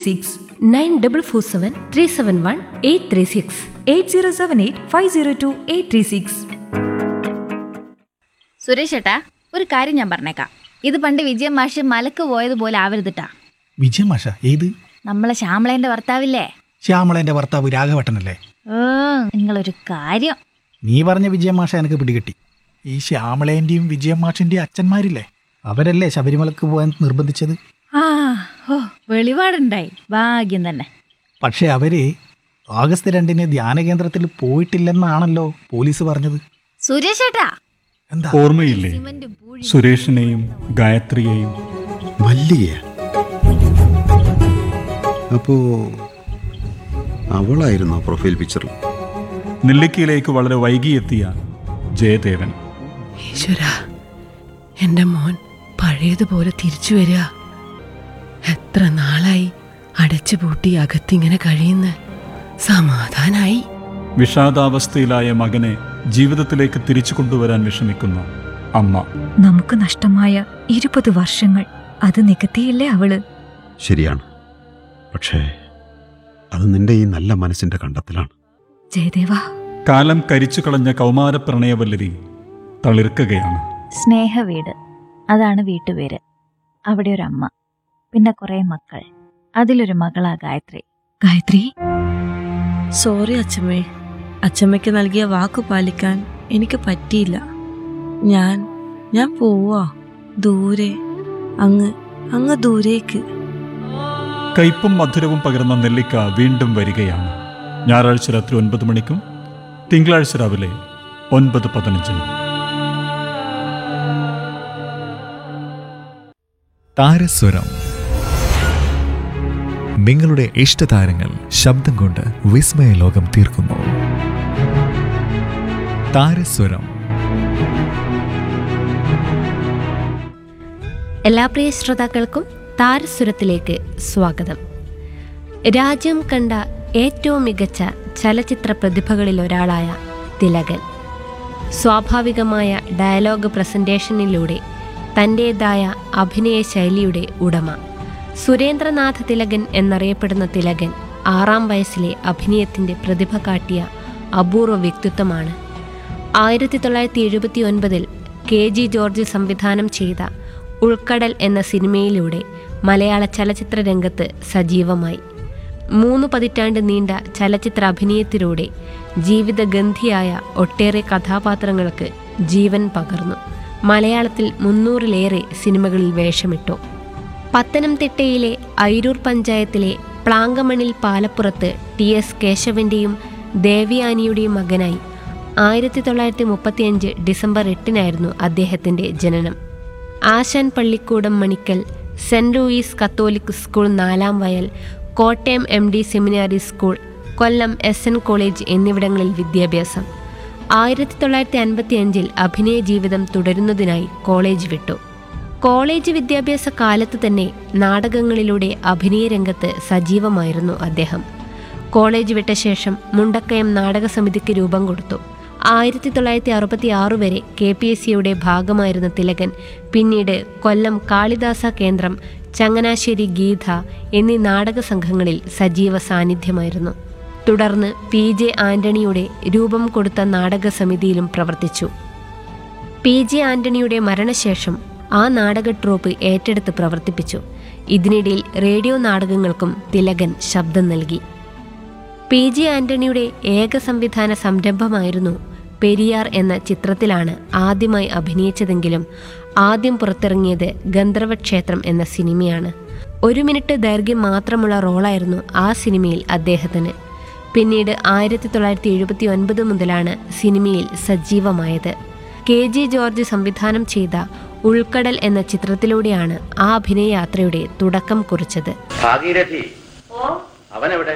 six nine double four seven three seven one eight three six eight zero seven eight five zero two eight three six Suresh ഏട്ടാ ഒരു കാര്യം ഞാൻ പറഞ്ഞേക്കാം ഇത് പണ്ട് വിജയം മാഷ് മലക്ക് പോയതുപോലെ ആവരുതിട്ടാ വിജയ മാഷ ഏത് നമ്മളെ ശ്യാമളേന്റെ ഭർത്താവില്ലേ ശ്യാമളന്റെ ഭർത്താവ് രാഘവട്ടനല്ലേ ഏ, നിങ്ങളൊരു കാര്യം നീ പറഞ്ഞ വിജയ മാഷ എനിക്ക് പിടികിട്ടി ഈ ശ്യാമളേന്റെയും വിജയ മാഷിന്റെയും അച്ഛന്മാരില്ലേ അവരല്ലേ ശബരിമലക്ക് പോകാൻ നിർബന്ധിച്ചത് ആ ഓ വെളിപാടുണ്ടായി ഭാഗ്യം തന്നെ പക്ഷെ അവര് ആഗസ്റ്റ് രണ്ടിന് ധ്യാന കേന്ദ്രത്തിൽ പോയിട്ടില്ലെന്നാണല്ലോ പോലീസ് പറഞ്ഞത് സുരേഷ് ഏട്ടാ എന്താ ഓർമ്മയില്ലേ സുരേഷിനെയും ഗായത്രിയെയും മല്ലികയ അപ്പോ അവളായിരുന്നു പ്രൊഫൈൽ പിക്ചറിൽ നെല്ലിക്കയിലേക്ക് വളരെ വൈകിയെത്തിയ ജയദേവൻ ഈശ്വര എന്റെ മോൻ പഴയതുപോലെ തിരിച്ചു വരിക എത്ര നാളായി അടച്ചുപൂട്ടി അകത്തിങ്ങനെ കഴിയുന്ന സമാധാനായി വിഷാദാവസ്ഥയിലായ മകനെ ജീവിതത്തിലേക്ക് തിരിച്ചു കൊണ്ടുവരാൻ വിഷമിക്കുന്ന അമ്മ നമുക്ക് നഷ്ടമായ ഇരുപത് വർഷങ്ങൾ അത് നികത്തിയില്ലേ അവള് ശരിയാണ് പക്ഷേ അത് നിന്റെ ഈ നല്ല മനസ്സിന്റെ കണ്ടെത്തലാണ് ജയദേവ കാലം കരിച്ചു കളഞ്ഞ കൗമാര പ്രണയവല്ലരി തളിർക്കുകയാണ് സ്നേഹവീട് അതാണ് വീട്ടുപേര് അവിടെ ഒരു അമ്മ പിന്നെ കുറെ മക്കൾ അതിലൊരു മകളാ ഗായത്രി ഗായത്രി സോറി അച്ഛമ്മേ അച്ഛമ്മയ്ക്ക് നൽകിയ വാക്ക് പാലിക്കാൻ എനിക്ക് പറ്റിയില്ല ഞാൻ ഞാൻ പോവാ ദൂരെ അങ്ങ് അങ്ങ് ദൂരേക്ക് കയ്പും മധുരവും പകർന്ന നെല്ലിക്ക വീണ്ടും വരികയാണ് ഞായറാഴ്ച രാത്രി ഒൻപത് മണിക്കും തിങ്കളാഴ്ച രാവിലെ ഒൻപത് പതിനഞ്ചിനും താരസ്വരം നിങ്ങളുടെ ഇഷ്ടതാരങ്ങൾ ശബ്ദം കൊണ്ട് വിസ്മയ ലോകം തീർക്കുന്നു താരസ്വരം എല്ലാ പ്രിയ ശ്രോതാക്കൾക്കും താരസുരത്തിലേക്ക് സ്വാഗതം രാജ്യം കണ്ട ഏറ്റവും മികച്ച ചലച്ചിത്ര പ്രതിഭകളിൽ ഒരാളായ തിലകൻ സ്വാഭാവികമായ ഡയലോഗ് പ്രസന്റേഷനിലൂടെ തൻ്റേതായ അഭിനയ ശൈലിയുടെ ഉടമ സുരേന്ദ്രനാഥ തിലകൻ എന്നറിയപ്പെടുന്ന തിലകൻ ആറാം വയസ്സിലെ അഭിനയത്തിൻ്റെ പ്രതിഭ കാട്ടിയ അപൂർവ വ്യക്തിത്വമാണ് ആയിരത്തി തൊള്ളായിരത്തി എഴുപത്തി ഒൻപതിൽ കെ ജി ജോർജ് സംവിധാനം ചെയ്ത ഉൾക്കടൽ എന്ന സിനിമയിലൂടെ മലയാള ചലച്ചിത്ര രംഗത്ത് സജീവമായി മൂന്ന് പതിറ്റാണ്ട് നീണ്ട ചലച്ചിത്ര അഭിനയത്തിലൂടെ ജീവിതഗന്ധിയായ ഒട്ടേറെ കഥാപാത്രങ്ങൾക്ക് ജീവൻ പകർന്നു മലയാളത്തിൽ മുന്നൂറിലേറെ സിനിമകളിൽ വേഷമിട്ടു പത്തനംതിട്ടയിലെ ഐരൂർ പഞ്ചായത്തിലെ പ്ലാങ്കമണിൽ പാലപ്പുറത്ത് ടി എസ് കേശവന്റെയും ദേവിയാനിയുടെയും മകനായി ആയിരത്തി തൊള്ളായിരത്തി മുപ്പത്തിയഞ്ച് ഡിസംബർ എട്ടിനായിരുന്നു അദ്ദേഹത്തിൻ്റെ ജനനം ആശാൻ പള്ളിക്കൂടം Manikkal Saint Louis Catholic school നാലാം വയൽ Kottayam M D seminary school Kollam S N college എന്നിവിടങ്ങളിൽ വിദ്യാഭ്യാസം ആയിരത്തി തൊള്ളായിരത്തി അൻപത്തി അഞ്ചിൽ അഭിനയ ജീവിതം തുടരുന്നതിനായി കോളേജ് വിട്ടു കോളേജ് വിദ്യാഭ്യാസ കാലത്ത് തന്നെ നാടകങ്ങളിലൂടെ അഭിനയ രംഗത്ത് സജീവമായിരുന്നു അദ്ദേഹം കോളേജ് വിട്ട ശേഷം മുണ്ടക്കയം നാടക സമിതിക്ക് രൂപം കൊടുത്തു ആയിരത്തി തൊള്ളായിരത്തി അറുപത്തി ആറ് വരെ കെ പി എസ് സിയുടെ ഭാഗമായിരുന്ന തിലകൻ പിന്നീട് കൊല്ലം കാളിദാസ കേന്ദ്രം ചങ്ങനാശ്ശേരി ഗീത എന്നീ നാടക സംഘങ്ങളിൽ സജീവ സാന്നിധ്യമായിരുന്നു തുടർന്ന് പി ജെ ആന്റണിയുടെ രൂപം കൊടുത്ത നാടക സമിതിയിലും പ്രവർത്തിച്ചു പി ജെ ആന്റണിയുടെ മരണശേഷം ആ നാടക ട്രൂപ്പ് ഏറ്റെടുത്ത് പ്രവർത്തിപ്പിച്ചു ഇതിനിടയിൽ റേഡിയോ നാടകങ്ങൾക്കും തിലകൻ ശബ്ദം നൽകി പി ജി ആന്റണിയുടെ ഏക സംവിധാന സംരംഭമായിരുന്നു പെരിയാർ എന്ന ചിത്രത്തിലാണ് ആദ്യമായി അഭിനയിച്ചതെങ്കിലും ആദ്യം പുറത്തിറങ്ങിയത് ഗന്ധർവക്ഷേത്രം എന്ന സിനിമയാണ് ഒരു മിനിറ്റ് ദൈർഘ്യം മാത്രമുള്ള റോളായിരുന്നു ആ സിനിമയിൽ അദ്ദേഹത്തിന് പിന്നീട് ആയിരത്തി തൊള്ളായിരത്തി എഴുപത്തി ഒൻപത് മുതലാണ് സിനിമയിൽ സജീവമായത് കെ ജി ജോർജ് സംവിധാനം ചെയ്ത ഉൾക്കടൽ എന്ന ചിത്രത്തിലൂടെയാണ് ആ അഭിനയയാത്രയുടെ തുടക്കം കുറിച്ചത് ഭാഗീരഥി അവനെവിടെ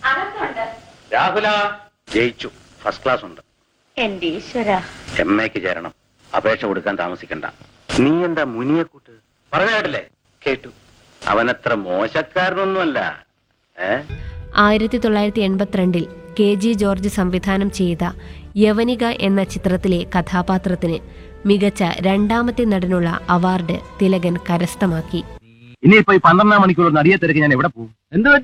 രാഹുല ജയിച്ചു ഫസ്റ്റ് ക്ലാസ് ഉണ്ട് എന്റെ ഈശ്വര എം എക്ക് ചേരണം അപേക്ഷ കൊടുക്കാൻ താമസിക്കണ്ട നീ എന്താ മുനിയെ കൂട്ട് പറഞ്ഞാട്ടില്ലേ കേട്ടു അവനത്ര മോശക്കാരനൊന്നുമല്ല ഏ ആയിരത്തി തൊള്ളായിരത്തി എൺപത്തിരണ്ടിൽ കെ ജി ജോർജ് സംവിധാനം ചെയ്ത യവനിക എന്ന ചിത്രത്തിലെ കഥാപാത്രത്തിന് മികച്ച രണ്ടാമത്തെ നടനുള്ള അവാർഡ് തിലകൻ കരസ്ഥമാക്കി ഇനിയിപ്പോ ഈ പന്ത്രണ്ടാം മണിക്കൂർ നടിയെ തിരക്ക് ഞാൻ എവിടെ പോകും എന്ത്